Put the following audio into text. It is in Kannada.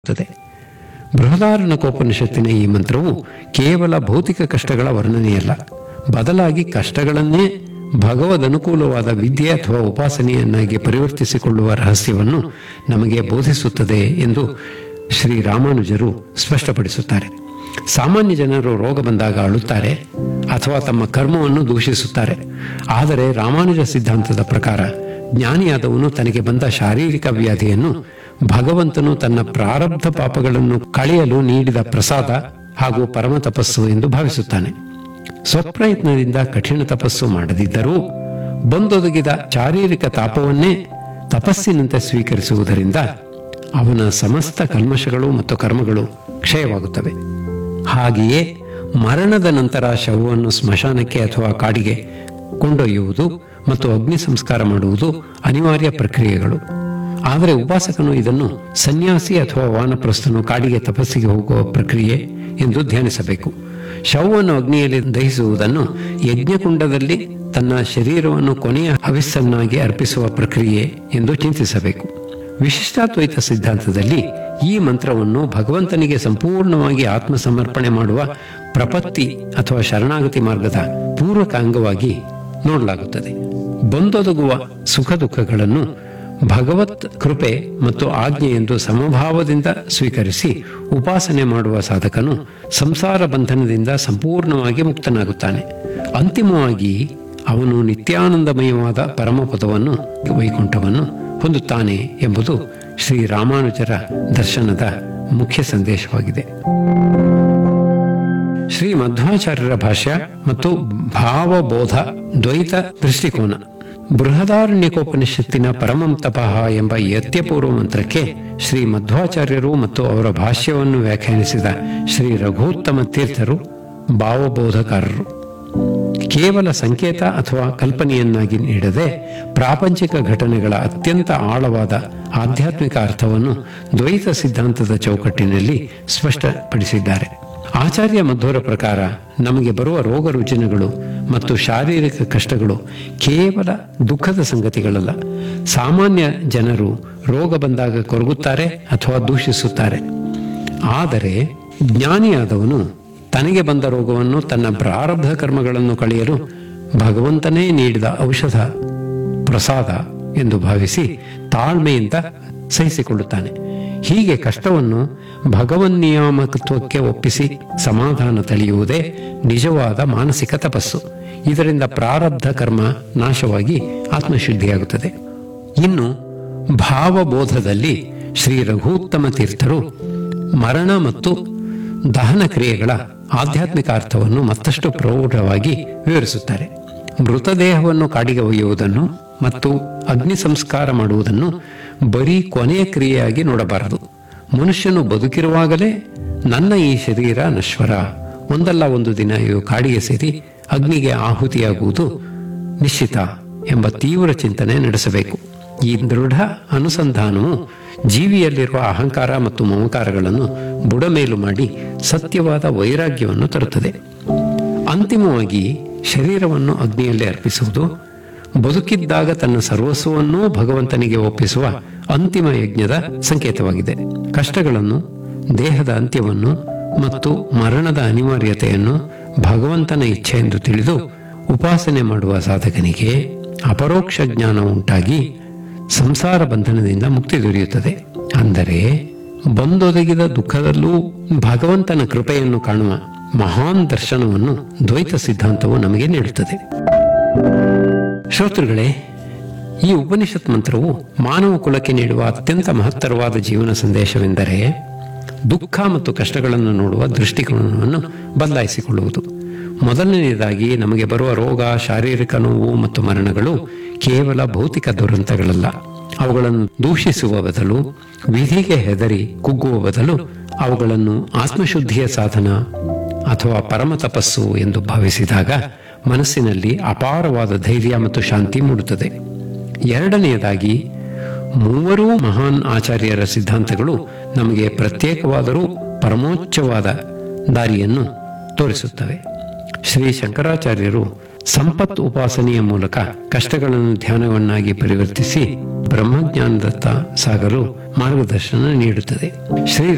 ಇರುತ್ತದೆ ಬೃಹದಾರಣ್ಯಕೋಪನಿಷತ್ತಿನ ಈ ಮಂತ್ರವು ಕೇವಲ ಭೌತಿಕ ಕಷ್ಟಗಳ ವರ್ಣನೆಯಲ್ಲ ಬದಲಾಗಿ ಕಷ್ಟಗಳನ್ನೇ ಭಗವದ್ ಅನುಕೂಲವಾದ ವಿದ್ಯೆ ಅಥವಾ ಉಪಾಸನೆಯನ್ನಾಗಿ ಪರಿವರ್ತಿಸಿಕೊಳ್ಳುವ ರಹಸ್ಯವನ್ನು ನಮಗೆ ಬೋಧಿಸುತ್ತದೆ ಎಂದು ಶ್ರೀ ರಾಮಾನುಜರು ಸ್ಪಷ್ಟಪಡಿಸುತ್ತಾರೆ ಸಾಮಾನ್ಯ ಜನರು ರೋಗ ಬಂದಾಗ ಅಳುತ್ತಾರೆ ಅಥವಾ ತಮ್ಮ ಕರ್ಮವನ್ನು ದೂಷಿಸುತ್ತಾರೆ ಆದರೆ ರಾಮಾನುಜ ಸಿದ್ಧಾಂತದ ಪ್ರಕಾರ ಜ್ಞಾನಿಯಾದವನು ತನಗೆ ಬಂದ ಶಾರೀರಿಕ ವ್ಯಾಧಿಯನ್ನು ಭಗವಂತನು ತನ್ನ ಪ್ರಾರಬ್ಧ ಪಾಪಗಳನ್ನು ಕಳೆಯಲು ನೀಡಿದ ಪ್ರಸಾದ ಹಾಗೂ ಪರಮ ತಪಸ್ಸು ಎಂದು ಭಾವಿಸುತ್ತಾನೆ ಸ್ವಪ್ರಯತ್ನದಿಂದ ಕಠಿಣ ತಪಸ್ಸು ಮಾಡದಿದ್ದರೂ ಬಂದೊದಗಿದ ಶಾರೀರಿಕ ತಾಪವನ್ನೇ ತಪಸ್ಸಿನಂತೆ ಸ್ವೀಕರಿಸುವುದರಿಂದ ಅವನ ಸಮಸ್ತ ಕಲ್ಮಶಗಳು ಮತ್ತು ಕರ್ಮಗಳು ಕ್ಷಯವಾಗುತ್ತವೆ ಹಾಗೆಯೇ ಮರಣದ ನಂತರ ಶವವನ್ನು ಸ್ಮಶಾನಕ್ಕೆ ಅಥವಾ ಕಾಡಿಗೆ ಕೊಂಡೊಯ್ಯುವುದು ಮತ್ತು ಅಗ್ನಿ ಸಂಸ್ಕಾರ ಮಾಡುವುದು ಅನಿವಾರ್ಯ ಪ್ರಕ್ರಿಯೆಗಳು ಆದರೆ ಉಪಾಸಕನು ಇದನ್ನು ಸನ್ಯಾಸಿ ಅಥವಾ ವಾನಪ್ರಸ್ಥನು ಕಾಡಿಗೆ ತಪಸ್ಸಿಗೆ ಹೋಗುವ ಪ್ರಕ್ರಿಯೆ ಎಂದು ಧ್ಯಾನಿಸಬೇಕು ಶವವನ್ನು ಅಗ್ನಿಯಲ್ಲಿ ದಹಿಸುವುದನ್ನು ಯಜ್ಞಕುಂಡದಲ್ಲಿ ತನ್ನ ಶರೀರವನ್ನು ಕೊನೆಯ ಹವಿಸ್ಸನ್ನಾಗಿ ಅರ್ಪಿಸುವ ಪ್ರಕ್ರಿಯೆ ಎಂದು ಚಿಂತಿಸಬೇಕು ವಿಶಿಷ್ಟಾದ್ವೈತ ಸಿದ್ಧಾಂತದಲ್ಲಿ ಈ ಮಂತ್ರವನ್ನು ಭಗವಂತನಿಗೆ ಸಂಪೂರ್ಣವಾಗಿ ಆತ್ಮಸಮರ್ಪಣೆ ಮಾಡುವ ಪ್ರಪತ್ತಿ ಅಥವಾ ಶರಣಾಗತಿ ಮಾರ್ಗದ ಪೂರಕ ಅಂಗವಾಗಿ ನೋಡಲಾಗುತ್ತದೆ ಬಂದೊದಗುವ ಸುಖ ದುಃಖಗಳನ್ನು ಭಗವತ್ ಕೃಪೆ ಮತ್ತು ಆಜ್ಞೆ ಎಂದು ಸಮಭಾವದಿಂದ ಸ್ವೀಕರಿಸಿ ಉಪಾಸನೆ ಮಾಡುವ ಸಾಧಕನು ಸಂಸಾರ ಬಂಧನದಿಂದ ಸಂಪೂರ್ಣವಾಗಿ ಮುಕ್ತನಾಗುತ್ತಾನೆ ಅಂತಿಮವಾಗಿ ಅವನು ನಿತ್ಯಾನಂದಮಯವಾದ ಪರಮಪದವನ್ನು ವೈಕುಂಠವನ್ನು ಹೊಂದುತ್ತಾನೆ ಎಂಬುದು ಶ್ರೀ ರಾಮಾನುಜರ ದರ್ಶನದ ಮುಖ್ಯ ಸಂದೇಶವಾಗಿದೆ ಶ್ರೀ ಮಧ್ವಾಚಾರ್ಯರ ಭಾಷ್ಯ ಮತ್ತು ಭಾವಬೋಧ ದ್ವೈತ ದೃಷ್ಟಿಕೋನ ಬೃಹದಾರಣ್ಯಕೋಪನಿಷತ್ತಿನ ಪರಮಂ ತಪಃ ಎಂಬ ಯತ್ಯಪೂರ್ವ ಮಂತ್ರಕ್ಕೆ ಶ್ರೀ ಮಧ್ವಾಚಾರ್ಯರು ಮತ್ತು ಅವರ ಭಾಷ್ಯವನ್ನು ವ್ಯಾಖ್ಯಾನಿಸಿದ ಶ್ರೀ ರಘುತ್ತಮ ತೀರ್ಥರು ಭಾವಬೋಧಕಾರರು ಕೇವಲ ಸಂಕೇತ ಅಥವಾ ಕಲ್ಪನೆಯನ್ನಾಗಿ ನೀಡದೆ ಪ್ರಾಪಂಚಿಕ ಘಟನೆಗಳ ಅತ್ಯಂತ ಆಳವಾದ ಆಧ್ಯಾತ್ಮಿಕ ಅರ್ಥವನ್ನು ದ್ವೈತ ಸಿದ್ಧಾಂತದ ಚೌಕಟ್ಟಿನಲ್ಲಿ ಸ್ಪಷ್ಟಪಡಿಸಿದ್ದಾರೆ ಆಚಾರ್ಯ ಮಧ್ವರ ಪ್ರಕಾರ ನಮಗೆ ಬರುವ ರೋಗ ರುಜಿನಗಳು ಮತ್ತು ಶಾರೀರಿಕ ಕಷ್ಟಗಳು ಕೇವಲ ದುಃಖದ ಸಂಗತಿಗಳಲ್ಲ ಸಾಮಾನ್ಯ ಜನರು ರೋಗ ಬಂದಾಗ ಕೊರಗುತ್ತಾರೆ ಅಥವಾ ದೂಷಿಸುತ್ತಾರೆ ಆದರೆ ಜ್ಞಾನಿಯಾದವನು ತನಗೆ ಬಂದ ರೋಗವನ್ನು ತನ್ನ ಪ್ರಾರಬ್ಧ ಕರ್ಮಗಳನ್ನು ಕಳೆಯಲು ಭಗವಂತನೇ ನೀಡಿದ ಔಷಧ ಪ್ರಸಾದ ಎಂದು ಭಾವಿಸಿ ತಾಳ್ಮೆಯಿಂದ ಸಹಿಸಿಕೊಳ್ಳುತ್ತಾನೆ ಹೀಗೆ ಕಷ್ಟವನ್ನು ಭಗವನ್ನಿಯಾಮಕತ್ವಕ್ಕೆ ಒಪ್ಪಿಸಿ ಸಮಾಧಾನ ತಳೆಯುವುದೇ ನಿಜವಾದ ಮಾನಸಿಕ ತಪಸ್ಸು ಇದರಿಂದ ಪ್ರಾರಬ್ಧ ಕರ್ಮ ನಾಶವಾಗಿ ಆತ್ಮಶುದ್ಧಿಯಾಗುತ್ತದೆ ಇನ್ನು ಭಾವಬೋಧದಲ್ಲಿ ಶ್ರೀ ರಘುತ್ತಮ ತೀರ್ಥರು ಮರಣ ಮತ್ತು ದಹನ ಕ್ರಿಯೆಗಳ ಆಧ್ಯಾತ್ಮಿಕ ಅರ್ಥವನ್ನು ಮತ್ತಷ್ಟು ಪ್ರೌಢವಾಗಿ ವಿವರಿಸುತ್ತಾರೆ ಮೃತದೇಹವನ್ನು ಕಾಡಿಗೆ ಒಯ್ಯುವುದನ್ನು ಮತ್ತು ಅಗ್ನಿ ಸಂಸ್ಕಾರ ಮಾಡುವುದನ್ನು ಬರೀ ಕೊನೆಯ ಕ್ರಿಯೆಯಾಗಿ ನೋಡಬಾರದು ಮನುಷ್ಯನು ಬದುಕಿರುವಾಗಲೇ ನನ್ನ ಈ ಶರೀರ ನಶ್ವರ ಒಂದಲ್ಲ ಒಂದು ದಿನ ಇವು ಕಾಡಿಗೆ ಸೇರಿ ಅಗ್ನಿಗೆ ಆಹುತಿಯಾಗುವುದು ನಿಶ್ಚಿತ ಎಂಬ ತೀವ್ರ ಚಿಂತನೆ ನಡೆಸಬೇಕು ಈ ದೃಢ ಅನುಸಂಧಾನವು ಜೀವಿಯಲ್ಲಿರುವ ಅಹಂಕಾರ ಮತ್ತು ಮಮಕಾರಗಳನ್ನು ಬುಡಮೇಲು ಮಾಡಿ ಸತ್ಯವಾದ ವೈರಾಗ್ಯವನ್ನು ತರುತ್ತದೆ ಅಂತಿಮವಾಗಿ ಶರೀರವನ್ನು ಅಗ್ನಿಯಲ್ಲಿ ಅರ್ಪಿಸುವುದು ಬದುಕಿದ್ದಾಗ ತನ್ನ ಸರ್ವಸ್ವವನ್ನೂ ಭಗವಂತನಿಗೆ ಒಪ್ಪಿಸುವ ಅಂತಿಮ ಯಜ್ಞದ ಸಂಕೇತವಾಗಿದೆ ಕಷ್ಟಗಳನ್ನು ದೇಹದ ಅಂತ್ಯವನ್ನು ಮತ್ತು ಮರಣದ ಅನಿವಾರ್ಯತೆಯನ್ನು ಭಗವಂತನ ಇಚ್ಛೆ ಎಂದು ತಿಳಿದು ಉಪಾಸನೆ ಮಾಡುವ ಸಾಧಕನಿಗೆ ಅಪರೋಕ್ಷ ಜ್ಞಾನ ಉಂಟಾಗಿ ಸಂಸಾರ ಬಂಧನದಿಂದ ಮುಕ್ತಿ ದೊರೆಯುತ್ತದೆ ಅಂದರೆ ಬಂದೊದಗಿದ ದುಃಖದಲ್ಲೂ ಭಗವಂತನ ಕೃಪೆಯನ್ನು ಕಾಣುವ ಮಹಾನ್ ದರ್ಶನವನ್ನು ದ್ವೈತ ಸಿದ್ಧಾಂತವು ನಮಗೆ ನೀಡುತ್ತದೆ ಶ್ರೋತೃಗಳೇ ಈ ಉಪನಿಷತ್ ಮಂತ್ರವು ಮಾನವ ಕುಲಕ್ಕೆ ನೀಡುವ ಅತ್ಯಂತ ಮಹತ್ತರವಾದ ಜೀವನ ಸಂದೇಶವೆಂದರೆ ದುಃಖ ಮತ್ತು ಕಷ್ಟಗಳನ್ನು ನೋಡುವ ದೃಷ್ಟಿಕೋನವನ್ನು ಬದಲಾಯಿಸಿಕೊಳ್ಳುವುದು ಮೊದಲನೆಯದಾಗಿ ನಮಗೆ ಬರುವ ರೋಗ ಶಾರೀರಿಕ ನೋವು ಮತ್ತು ಮರಣಗಳು ಕೇವಲ ಭೌತಿಕ ದುರಂತಗಳಲ್ಲ ಅವುಗಳನ್ನು ದೂಷಿಸುವ ಬದಲು ವಿಧಿಗೆ ಹೆದರಿ ಕುಗ್ಗುವ ಬದಲು ಅವುಗಳನ್ನು ಆತ್ಮಶುದ್ಧಿಯ ಸಾಧನ ಅಥವಾ ಪರಮ ತಪಸ್ಸು ಎಂದು ಭಾವಿಸಿದಾಗ ಮನಸ್ಸಿನಲ್ಲಿ ಅಪಾರವಾದ ಧೈರ್ಯ ಮತ್ತು ಶಾಂತಿ ಮೂಡುತ್ತದೆ ಎರಡನೆಯದಾಗಿ ಮೂವರೂ ಮಹಾನ್ ಆಚಾರ್ಯರ ಸಿದ್ಧಾಂತಗಳು ನಮಗೆ ಪ್ರತ್ಯೇಕವಾದರೂ ಪರಮೋಚ್ಚವಾದ ದಾರಿಯನ್ನು ತೋರಿಸುತ್ತವೆ ಶ್ರೀ ಶಂಕರಾಚಾರ್ಯರು ಸಂಪತ್ ಉಪಾಸನೆಯ ಮೂಲಕ ಕಷ್ಟಗಳನ್ನು ಧ್ಯಾನವನ್ನಾಗಿ ಪರಿವರ್ತಿಸಿ ಬ್ರಹ್ಮಜ್ಞಾನದತ್ತ ಸಾಗಲು ಮಾರ್ಗದರ್ಶನ ನೀಡುತ್ತದೆ ಶ್ರೀ